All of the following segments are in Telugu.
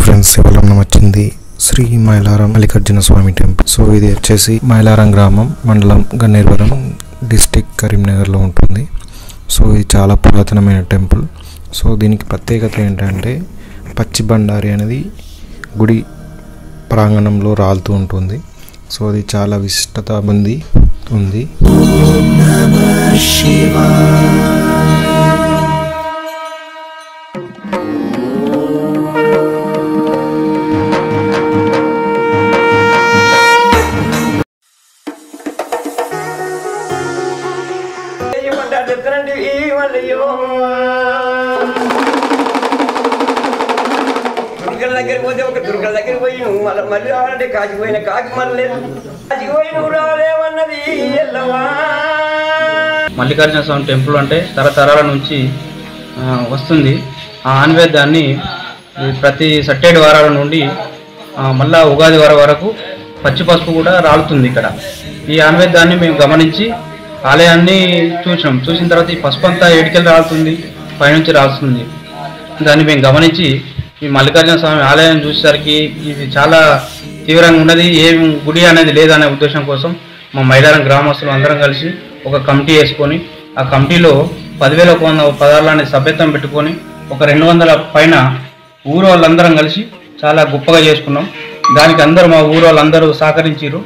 ఫ్రెండ్స్ ఇవాళ మనం వచ్చింది శ్రీ మైలారం మల్లికార్జున స్వామి టెంపుల్ సో ఇది వచ్చేసి మైలారం గ్రామం మండలం గన్నేరువరం డిస్టిక్ కరీంనగర్లో ఉంటుంది సో ఇది చాలా పురాతనమైన టెంపుల్ సో దీనికి ప్రత్యేకత ఏంటంటే పచ్చి బండారి అనేది గుడి ప్రాంగణంలో రాలుతూ ఉంటుంది సో అది చాలా విశిష్టత ఉంది ఉంది చేయమంటారు చెప్తానండి ఈ మళ్ళీ దుర్గల దగ్గరికి పోతే ఒక దుర్గల దగ్గరికి పోయి నువ్వు మళ్ళీ మళ్ళీ రావాలంటే కాచిపోయిన కాకి మళ్ళీ లేదు కాచిపోయి నువ్వు రాలేవన్నది ఎల్లవా మల్లికార్జున స్వామి టెంపుల్ అంటే తరతరాల నుంచి ఆ, వస్తుంది ఆ ఆన్వేదాన్ని ఈ ప్రతి సట్టేడు వారాల నుండి ఆ, మళ్ళా ఉగాది వారం వరకు పచ్చి పసుపు కూడా రాలుతుంది ఇక్కడ ఈ ఆన్వేదాన్ని మేము గమనించి ఆలయాన్ని చూసినాం చూసిన తర్వాత ఈ పసుపు అంతా ఏడికెళ్ళి రాలుతుంది పైనుంచి రాలుతుంది దాన్ని మేము గమనించి ఈ మల్లికార్జున స్వామి ఆలయం చూసేసరికి ఇది చాలా తీవ్రంగా ఉన్నది ఏం గుడి అనేది లేదనే ఉద్దేశం కోసం మా మైలారం గ్రామస్తులు అందరం కలిసి ఒక కమిటీ వేసుకొని ఆ కమిటీలో పదివేల ఒక వంద పదార్థాలని సభ్యత్వం పెట్టుకొని ఒక రెండు వందల పైన ఊరు వాళ్ళందరం కలిసి చాలా గొప్పగా చేసుకున్నాం దానికి అందరూ మా ఊరు వాళ్ళందరూ సహకరించారు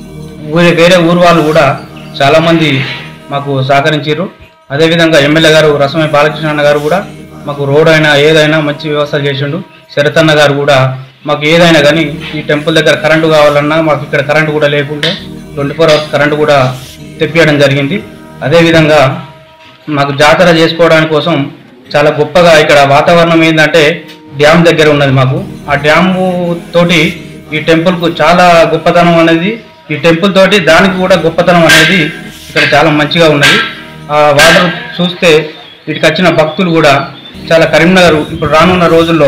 ఊరి వేరే ఊరు వాళ్ళు కూడా చాలామంది మాకు సహకరించారు అదేవిధంగా ఎమ్మెల్యే గారు రసమై బాలకృష్ణ అన్న గారు కూడా మాకు రోడ్ అయినా ఏదైనా మంచి వ్యవస్థ చేసిండు శరతన్న గారు కూడా మాకు ఏదైనా కానీ ఈ టెంపుల్ దగ్గర కరెంటు కావాలన్నా మాకు ఇక్కడ కరెంటు కూడా లేకుంటే ట్వంటీ ఫోర్ అవర్స్ కరెంటు కూడా తెప్పియడం జరిగింది అదేవిధంగా మాకు జాతర చేసుకోవడానికి కోసం చాలా గొప్పగా ఇక్కడ వాతావరణం ఏంటంటే డ్యామ్ దగ్గర ఉన్నది మాకు ఆ డ్యాము తోటి ఈ టెంపుల్కు చాలా గొప్పతనం అనేది ఈ టెంపుల్ తోటి దానికి కూడా గొప్పతనం అనేది ఇక్కడ చాలా మంచిగా ఉన్నది ఆ వాటర్ చూస్తే వీటికి వచ్చిన భక్తులు కూడా చాలా కరీంనగర్ ఇప్పుడు రానున్న రోజుల్లో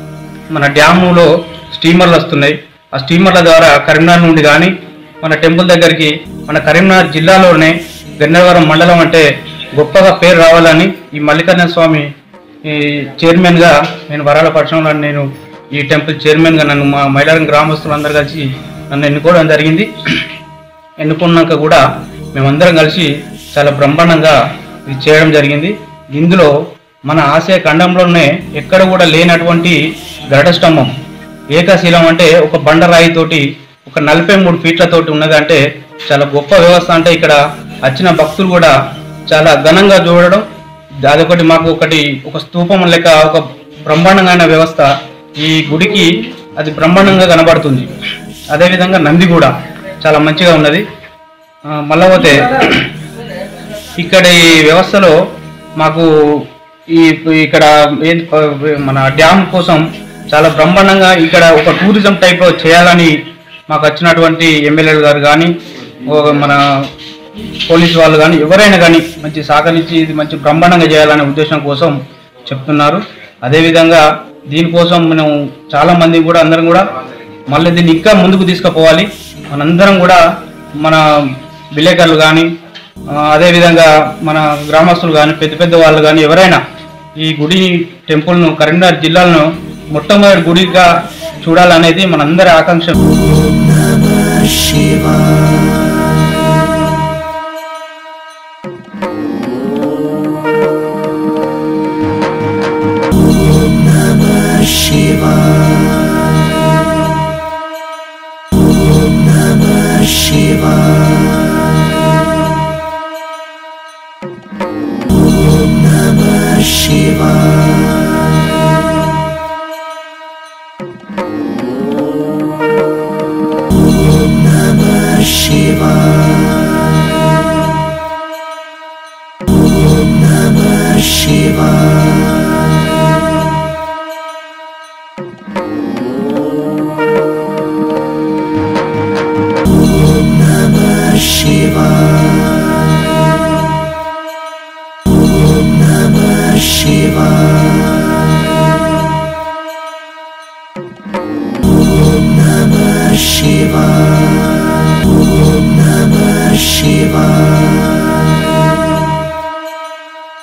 మన డ్యాములో స్టీమర్లు వస్తున్నాయి ఆ స్టీమర్ల ద్వారా కరీంనగర్ నుండి కానీ మన టెంపుల్ దగ్గరికి మన కరీంనగర్ జిల్లాలోనే గన్నవరం మండలం అంటే గొప్పగా పేరు రావాలని ఈ మల్లికార్జున స్వామి ఈ చైర్మన్గా నేను వరాల పక్షంలో నేను ఈ టెంపుల్ చైర్మన్గా నన్ను మా మైలారం గ్రామస్తులందరూ కలిసి నన్ను ఎన్నుకోవడం జరిగింది ఎన్నుకున్నాక కూడా మేమందరం కలిసి చాలా బ్రహ్మాండంగా ఇది చేయడం జరిగింది ఇందులో మన ఆసియా ఖండంలోనే ఎక్కడ కూడా లేనటువంటి గరుడ స్తంభం ఏకశిలం అంటే ఒక బండరాయి తోటి ఒక నలభై మూడు ఫీట్లతోటి ఉన్నది అంటే చాలా గొప్ప వ్యవస్థ అంటే ఇక్కడ వచ్చిన భక్తులు కూడా చాలా ఘనంగా చూడడం అదొకటి మాకు ఒకటి ఒక స్తూపం లెక్క ఒక బ్రహ్మాండమైన వ్యవస్థ ఈ గుడికి అది బ్రహ్మాండంగా కనబడుతుంది అదేవిధంగా నంది కూడా చాలా మంచిగా ఉన్నది ఆ, మళ్ళా పోతే ఇక్కడ ఈ వ్యవస్థలో మాకు ఈ ఇక్కడ ఏది ప- మన డ్యామ్ కోసం చాలా బ్రహ్మాండంగా ఇక్కడ ఒక టూరిజం టైప్లో చేయాలని మాకు వచ్చినటువంటి ఎమ్మెల్యేలు గారు కానీ మన పోలీసు వాళ్ళు కానీ ఎవరైనా కానీ మంచి సహకరించి ఇది మంచి బ్రహ్మాండంగా చేయాలనే ఉద్దేశం కోసం చెప్తున్నారు అదేవిధంగా దీనికోసం మనం చాలా మంది కూడా అందరం కూడా మళ్ళీ దీన్ని ఇంకా ముందుకు తీసుకుపోవాలి మనందరం కూడా మన విలేకరులు కానీ ఆ, అదేవిధంగా మన గ్రామస్తులు కానీ పెద్ద పెద్ద వాళ్ళు కానీ ఎవరైనా ఈ గుడి టెంపుల్ను కరీంనగర్ జిల్లాలను మొట్టమొదటి గుడిగా చూడాలనేది మనందరి ఆకాంక్ష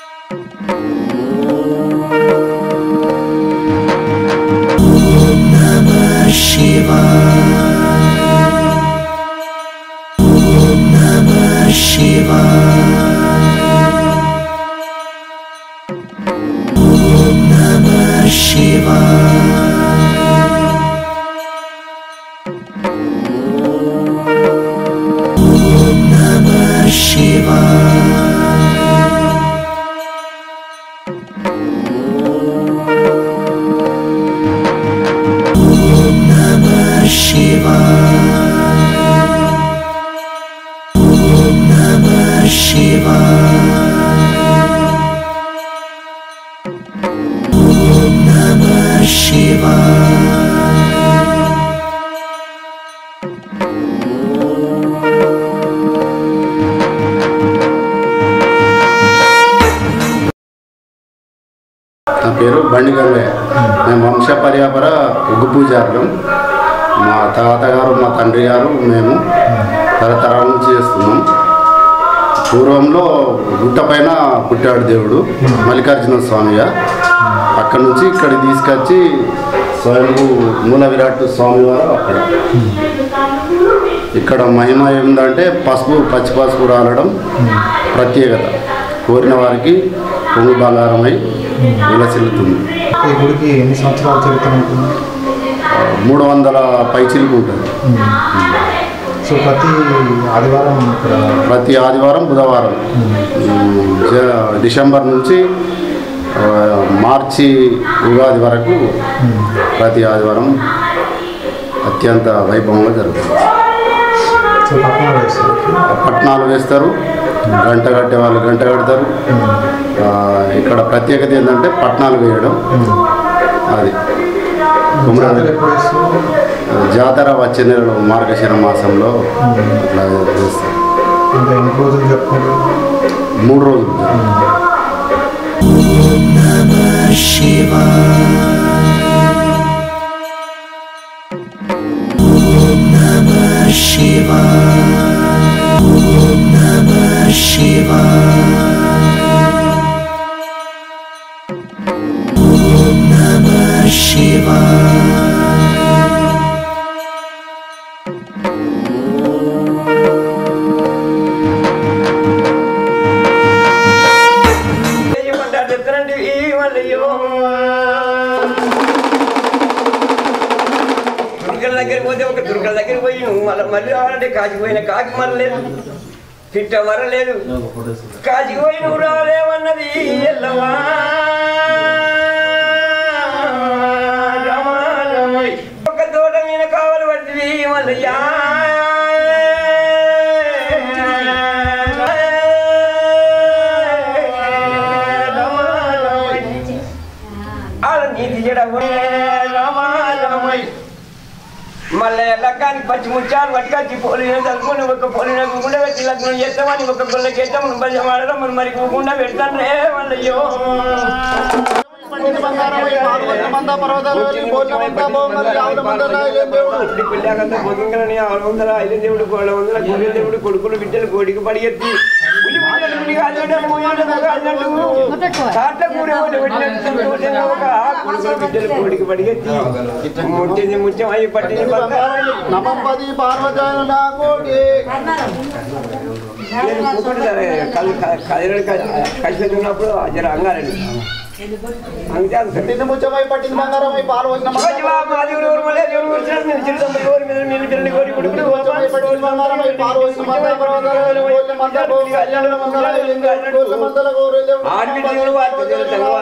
Om నా పేరు బండి గంగయ్య మేము వంశ పర్యాపర ఉగ్గు పూజారులం మా తాతగారు మా తండ్రి గారు మేము తరతరాల నుంచి చేస్తున్నాం పూర్వంలో గుట్ట పైన పుట్టాడు దేవుడు మల్లికార్జున స్వామిగా అక్కడ నుంచి ఇక్కడికి తీసుకొచ్చి స్వయంభూ మూల విరాట్ స్వామి వారు అక్కడ ఇక్కడ మహిమ ఏమిందంటే పసుపు పచ్చి పసుపు రాలడం ప్రత్యేకత కోరిన వారికి పొంగు బంగారమై విలసిల్లుతుంది ఈ గుడికి ఎన్ని సంవత్సరాల చరిత్ర ఉంటుంది మూడు వందల పైచిలుకు ఉంటుంది సో ప్రతి ఆదివారం ఇక్కడ ప్రతి ఆదివారం బుధవారం ఉమ్, జ- డిసెంబర్ నుంచి ఆ, మార్చి ఉగాది వరకు ప్రతి ఆదివారం అత్యంత వైభవంగా జరుగుతుంది సో పక్కన వేస్తారు పట్నాలు వేస్తారు గంట కట్టే వాళ్ళు గంట కడతారు ఆ, ఇక్కడ ప్రత్యేకత ఏంటంటే పట్నాలు వేయడం అది కుమరన్ జాతర ఎప్పుడు వేస్తారు జాతర వచ్చే నెలలో మార్గశిర మాసంలో అట్లా చేస్తారు ఇంకా ఎన్ని రోజులు చెప్పుకుంటారు మూడు రోజులు చేయమంటారు చెప్తానండి ఈ మళ్ళయ్యో దుర్గల దగ్గరికి పోతే ఒక దుర్గల దగ్గరికి పోయి నువ్వు మళ్ళీ మళ్ళీ రావాలంటే కాచిపోయిన కాకి మరలేదు పిట్ట మరలేదు కాచిపోయి నువ్వు రాలేవన్నది ఎల్లవా రమారమై. ఒక తోట మీద కావాలి పడుతుంది మల్లయ్యా రమారమై. ఆడ నీతి జడవే రమారమై. మళ్ళీ లగ్గానికి పచ్చి ముత్యాలు పట్టుకొచ్చి పోలిన తలుపుని ఒక పోలిన గుండె పెట్టి లగ్నం చేస్తామని ఒక గుళ్ళకి వేస్తామని భజన మాడడం మరి మరి గుండె పెడతాను రే మళ్ళయ్యో దేవుడు గోడ వందల గొర్రె దేవుడు కొడుకులు బిడ్డలు కోడికి పడిగెత్తి ఉల్లి బిడ్డలు ఉల్లి కాదంటే మూయాలు కాదంటూ కాట్ల కూర ఒకటి పెట్టినట్టు ఒక కొడుకులు బిడ్డలు కోడికి పడిగెత్తి ముట్టింది ముత్యం అయి పట్టింది బంగారం నవంపది పార్వజన కోటి కష్టం ఉన్నప్పుడు జర అంగారండి అంతే అంతే నిన్ను ముచ్చమై పట్టింది బంగారమై పాలు వచ్చిన శివా, మాదేవుడు ఎవరు మళ్ళీ ఎవరు వచ్చారు? నేను చిరుతమ్మ ఎవరి మీద నేను పిల్లని కోరి కొడుకులు ముచ్చమై పట్టింది బంగారమై పాలు వచ్చిన మంద పర్వతాలు కోట్ల మంద భూమి కళ్యాణ మందల లింగం కోట్ల మందల గౌరవ ఆడబిడ్డలు వార్త తెలుగు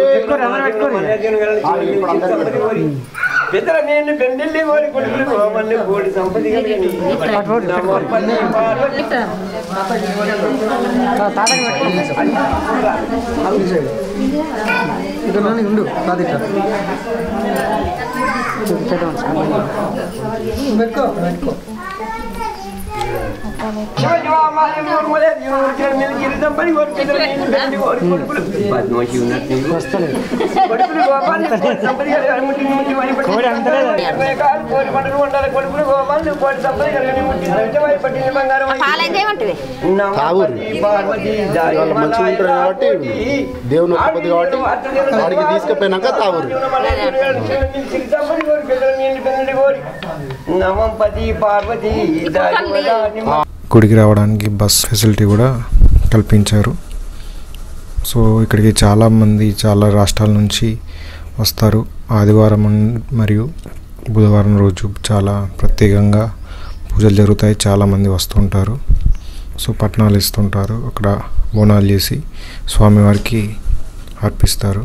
పెద్దల నేను పెండిల్లి కోరి కొడుకులు గోమల్ని కోడి సంపది కలిగిని నమ్మపల్లి పార్వతి ఉండు కాదు పెట్టుకో పెట్టుకో శివ శివ మాదేవుడు ఎవరు మళ్ళీ ఎవరు వచ్చారు? నేను చిరుతమ్మని కోరి పెద్దల నేను పెండి కోరి కొడుకులు పద్మోషి ఉన్నట్టు కొడుకులు గోపాల్ని కోడి సంపది కలిగిని ముట్టి ముట్టి వారి పట్టి ఇరవై కాలు కోడి పంటలు ఉండాలి కొడుకులు గోపాల్ని కోడి సంపది కలిగిని ముట్టి నడిచమై పట్టింది బంగారం అయి. పాలైందేమంటివి తాగురు. ఇవాళ మంచిగా ఉంటారు కాబట్టి దేవుని ఒక్క పొద్దు కాబట్టి వాడికి తీసుకుపోయినాక తాగురు. నిండి పెన్నుడి కోరి నమం పతి పార్వతి దారి గుడికి రావడానికి బస్ ఫెసిలిటీ కూడా కల్పించారు సో ఇక్కడికి చాలామంది చాలా రాష్ట్రాల నుంచి వస్తారు ఆదివారం అన్- మరియు బుధవారం రోజు చాలా ప్రత్యేకంగా పూజలు జరుగుతాయి చాలామంది వస్తుంటారు సో పట్నాలు ఇస్తుంటారు అక్కడ బోనాలు చేసి స్వామివారికి అర్పిస్తారు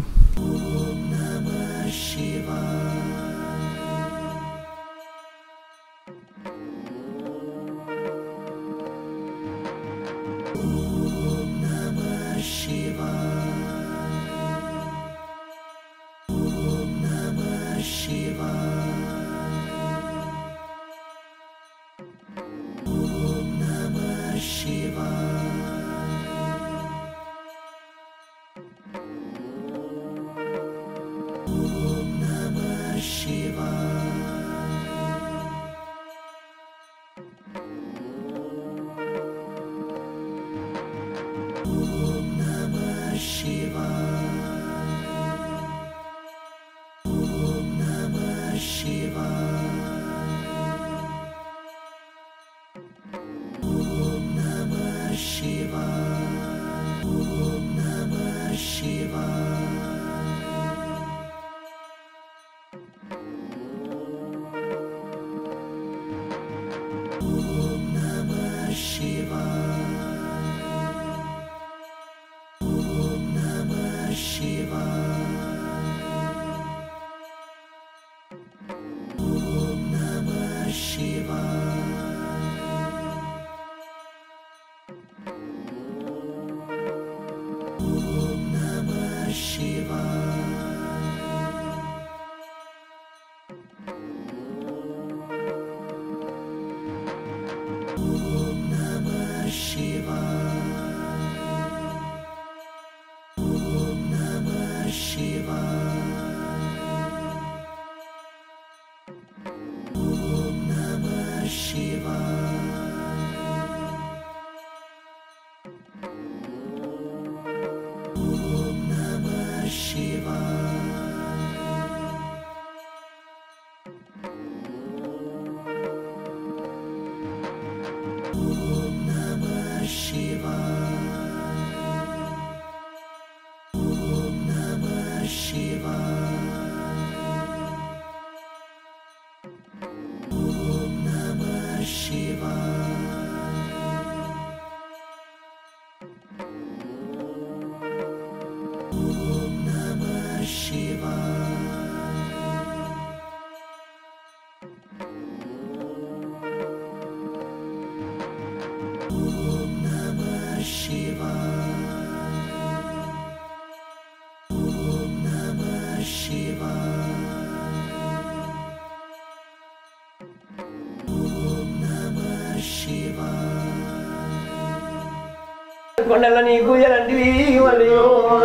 కొండల నీ పూజలంటివి మళ్ళీ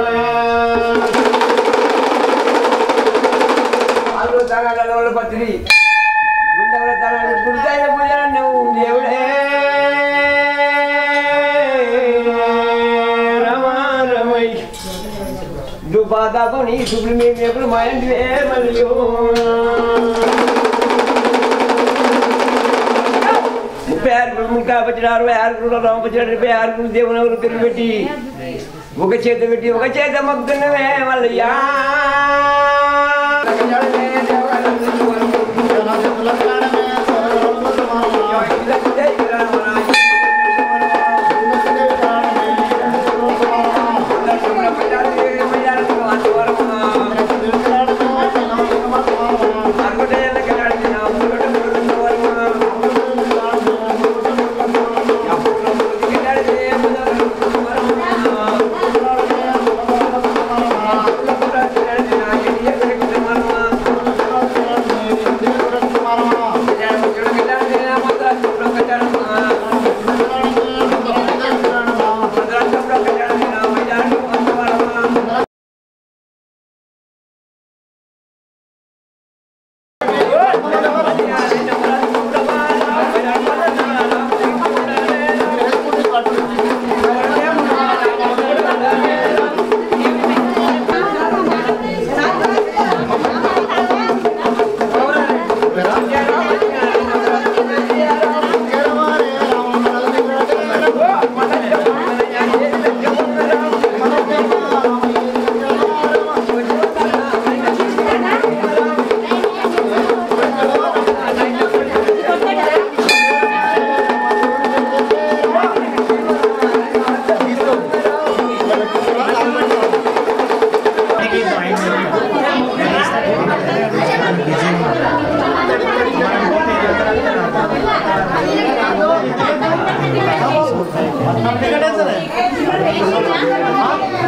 ఆరు తగాళ్ళ పత్రి గుండెల తగాడు గుడితైన పూజలు నువ్వు దేవుడే రమా రమై దుపాదాపు నీ శుభ్రు మేము ఎప్పుడు మా ఇంటివే మళ్ళీ ముప్పై ఆరు ముక్కా పచ్చిన అరవై ఆరు కూడా రామ పచ్చిన డెబ్బై ఆరు కూడా దేవుని ఎవరు తిరిగి పెట్టి ఒక చేత పెట్టి ఒక చేత మగ్గున్నవే మల్లయ్యా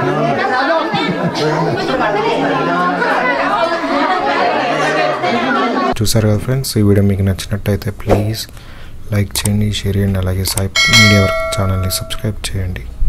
చూసారు కదా ఫ్రెండ్స్ ఈ వీడియో మీకు నచ్చినట్టయితే ప్లీజ్ లైక్ చేయండి షేర్ చేయండి అలాగే సాయి మీడియా వర్క్ ఛానల్ని సబ్స్క్రైబ్ చేయండి